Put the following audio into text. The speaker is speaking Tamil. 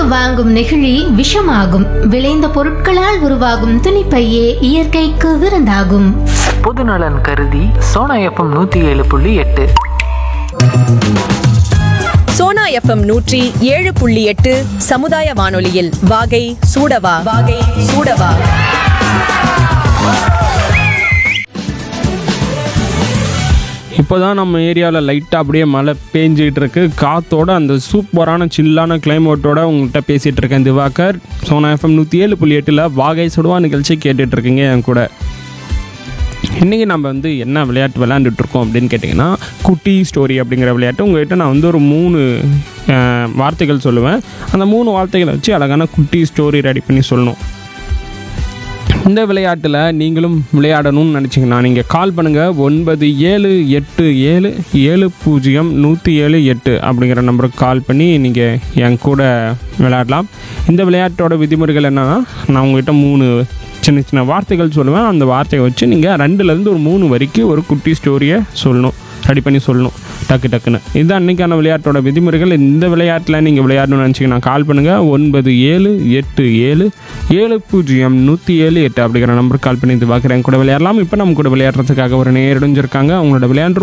வாங்கும் நெகிழி விஷமாகும் விளைந்த பொருட்களால் உருவாகும் துணிப்பையே இயற்கைக்கு விருந்தாகும் பொதுநலன் கருதி சோனா எஃப்எம் நூற்றி ஏழு புள்ளி எட்டு சோனா எஃப்எம் நூற்றி ஏழு புள்ளி எட்டு சமுதாய வானொலியில் வாகை சூடவா வாகை சூடவா இப்போ தான் நம்ம ஏரியாவில் லைட்டாக அப்படியே மழை பேஞ்சிட்டு இருக்கு காத்தோட அந்த சூப்பரான சில்லான கிளைமேட்டோட உங்கள்கிட்ட பேசிகிட்டு இருக்கேன் திவாகர் சோனா எஃப்எம் நூற்றி ஏழு புள்ளி எட்டில் வாகை சுடுவா நிகழ்ச்சி கேட்டுட்டு இருக்கீங்க என் கூட இன்றைக்கி நம்ம வந்து என்ன விளையாட்டு விளையாண்டுட்டு இருக்கோம் அப்படின்னு கேட்டிங்கன்னா குட்டி ஸ்டோரி அப்படிங்கிற விளையாட்டு உங்கள்கிட்ட நான் வந்து ஒரு மூணு அஹ், வார்த்தைகள் சொல்லுவேன் அந்த மூணு வார்த்தைகளை வச்சு அழகான குட்டி ஸ்டோரி ரெடி பண்ணி சொல்லணும் இந்த விளையாட்டில் நீங்களும் விளையாடணும்னு நினச்சிங்கன்னா நீங்கள் கால் பண்ணுங்கள் ஒன்பது ஏழு எட்டு ஏழு ஏழு பூஜ்ஜியம் நூற்றி ஏழு எட்டு அப்படிங்கிற நம்பருக்கு கால் பண்ணி நீங்கள் என் கூட விளையாடலாம் இந்த விளையாட்டோட விதிமுறைகள் என்னன்னா நான் உங்ககிட்ட மூணு சின்ன சின்ன வார்த்தைகள் சொல்லுவேன் அந்த வார்த்தையை வச்சு நீங்கள் ரெண்டுலேருந்து ஒரு மூணு வரைக்கும் ஒரு குட்டி ஸ்டோரியை சொல்லணும் ரெடி பண்ணி சொல்லணும் டக்கு டக்குன்னு இதுதான் அன்றைக்கான விளையாட்டோட விதிமுறைகள் இந்த விளையாட்டில் நீங்கள் விளையாடணும்னு நினச்சிங்கன்னா கால் பண்ணுங்கள் ஒன்பது ஏழு எட்டு ஏழு ஏழு பூஜ்ஜியம் நூற்றி ஏழு எட்டு அப்படிங்கிற நம்பருக்கு கால் பண்ணி இது பார்க்குறேன் கூட விளையாடலாம் இப்போ நம்ம கூட விளையாடுறதுக்காக ஒரு நேரடிஞ்சிருக்காங்க அவங்களோட விளையாண்டு